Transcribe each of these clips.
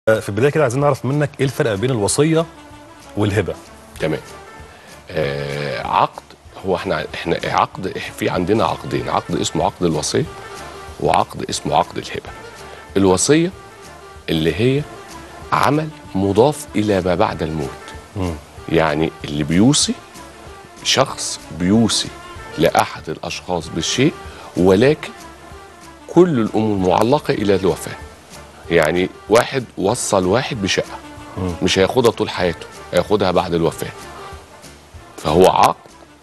في البدايه كده عايزين نعرف منك ايه الفرق بين الوصيه والهبه تمام آه عقد هو احنا احنا عقد في عندنا عقدين عقد اسمه عقد الوصيه وعقد اسمه عقد الهبه الوصيه اللي هي عمل مضاف الى ما بعد الموت مم. يعني اللي بيوصي شخص بيوصي لاحد الاشخاص بالشيء ولكن كل الامور معلقه الى الوفاه يعني واحد وصل واحد بشقه مم. مش هياخدها طول حياته هياخدها بعد الوفاه فهو عقد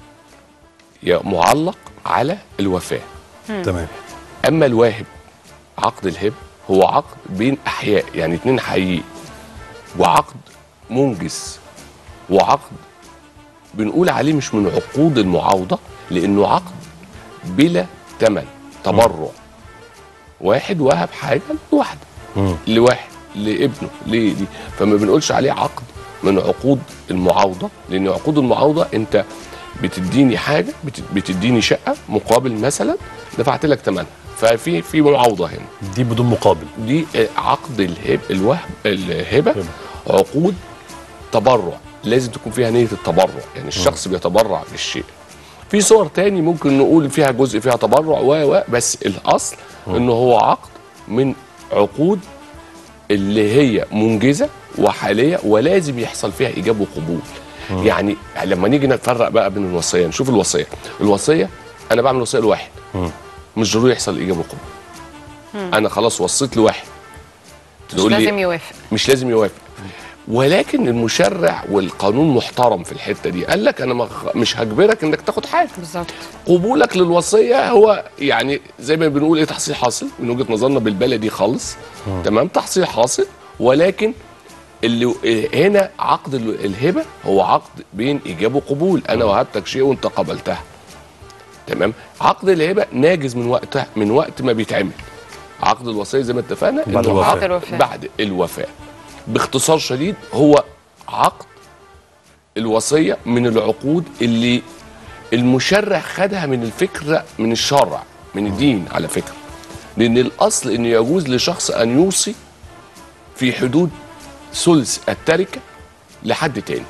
ي- معلق على الوفاه تمام اما الواهب عقد الهب هو عقد بين احياء يعني اتنين حقيقي وعقد منجز وعقد بنقول عليه مش من عقود المعاوضه لانه عقد بلا ثمن تبرع واحد وهب حاجه لواحده مم. لواحد لابنه ليه دي فما بنقولش عليه عقد من عقود المعاوضه لان عقود المعاوضه انت بتديني حاجه بت- بتديني شقه مقابل مثلا دفعت لك ثمنها ففي في معاوضه هنا دي بدون مقابل دي آه، عقد الهب الوهب الهبه هبة. عقود تبرع لازم تكون فيها نيه التبرع يعني الشخص بيتبرع بالشيء في صور تاني ممكن نقول فيها جزء فيها تبرع و و بس الاصل انه هو عقد من عقود اللي هي منجزه وحاليه ولازم يحصل فيها ايجاب وقبول يعني لما نيجي نفرق بقى بين الوصيه نشوف الوصيه الوصيه انا بعمل وصيه لواحد مم. مش ضروري يحصل ايجاب وقبول انا خلاص وصيت لواحد مش تقول لي لازم يوافق مش لازم يوافق ولكن المشرع والقانون محترم في الحته دي قال لك انا ما- مش هجبرك انك تاخد حاجه بالظبط قبولك للوصيه هو يعني زي ما بنقول ايه تحصيل حاصل من وجهه نظرنا بالبلدي خالص تمام تحصيل حاصل ولكن اللي هنا عقد ال- الهبه هو عقد بين ايجاب وقبول انا وهبتك شيء وانت قبلتها تمام عقد الهبه ناجز من وقتها من وقت ما بيتعمل عقد الوصيه زي ما اتفقنا بعد إنه الوفاة. عقد الوفاة. بعد الوفاه باختصار شديد هو عقد الوصيه من العقود اللي المشرع خدها من الفكره من الشرع من الدين على فكره لان الاصل انه يجوز لشخص ان يوصي في حدود ثلث التركه لحد تاني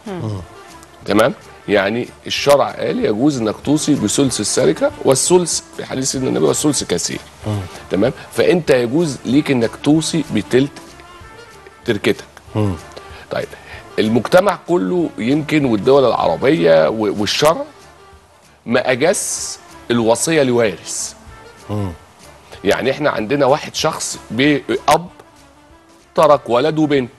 تمام يعني الشرع قال يجوز انك توصي بثلث التركه والثلث في حديث سيدنا النبي والثلث كثير تمام فانت يجوز ليك انك توصي بتلت تركتك مم. طيب المجتمع كله يمكن والدول العربيه و- والشرع ما اجس الوصيه لوارث مم. يعني احنا عندنا واحد شخص اب ترك ولد وبنت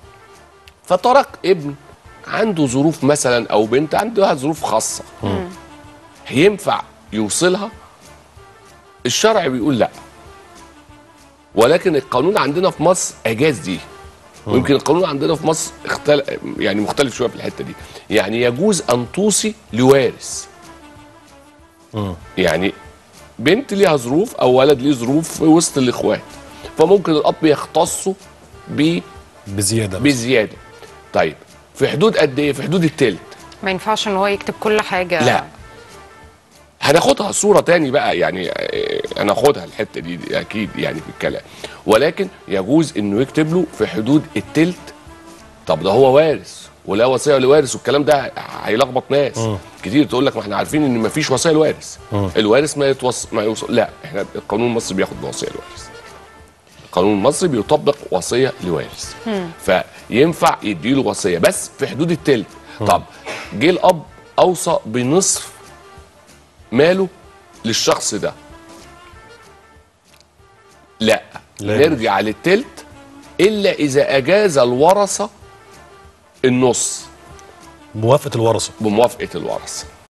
فترك ابن عنده ظروف مثلا او بنت عندها ظروف خاصه ينفع يوصلها الشرع بيقول لا ولكن القانون عندنا في مصر اجاز دي ويمكن القانون عندنا في مصر اختل... يعني مختلف شويه في الحته دي يعني يجوز ان توصي لوارث مم. يعني بنت ليها ظروف او ولد ليه ظروف في وسط الاخوات فممكن الاب يختصه ب- بزياده بس. بزياده طيب في حدود قد ايه في حدود التلت ما ينفعش ان هو يكتب كل حاجه لا هناخدها صوره تاني بقى يعني آه، هناخدها الحته دي, دي اكيد يعني في الكلام ولكن يجوز انه يكتب له في حدود التلت طب ده هو وارث ولا وصيه لوارث والكلام ده هيلخبط ناس مم. كتير تقول لك ما احنا عارفين ان ما فيش وصيه لوارث مم. الوارث ما يتوص ما يوصل لا احنا القانون المصري بياخد بوصيه لوارث القانون المصري بيطبق وصيه لوارث فينفع يديله وصيه بس في حدود التلت طب جه الاب اوصى بنصف ماله للشخص ده لا, لا نرجع للتلت الا اذا اجاز الورثه النص موافقه الورثه بموافقه الورثه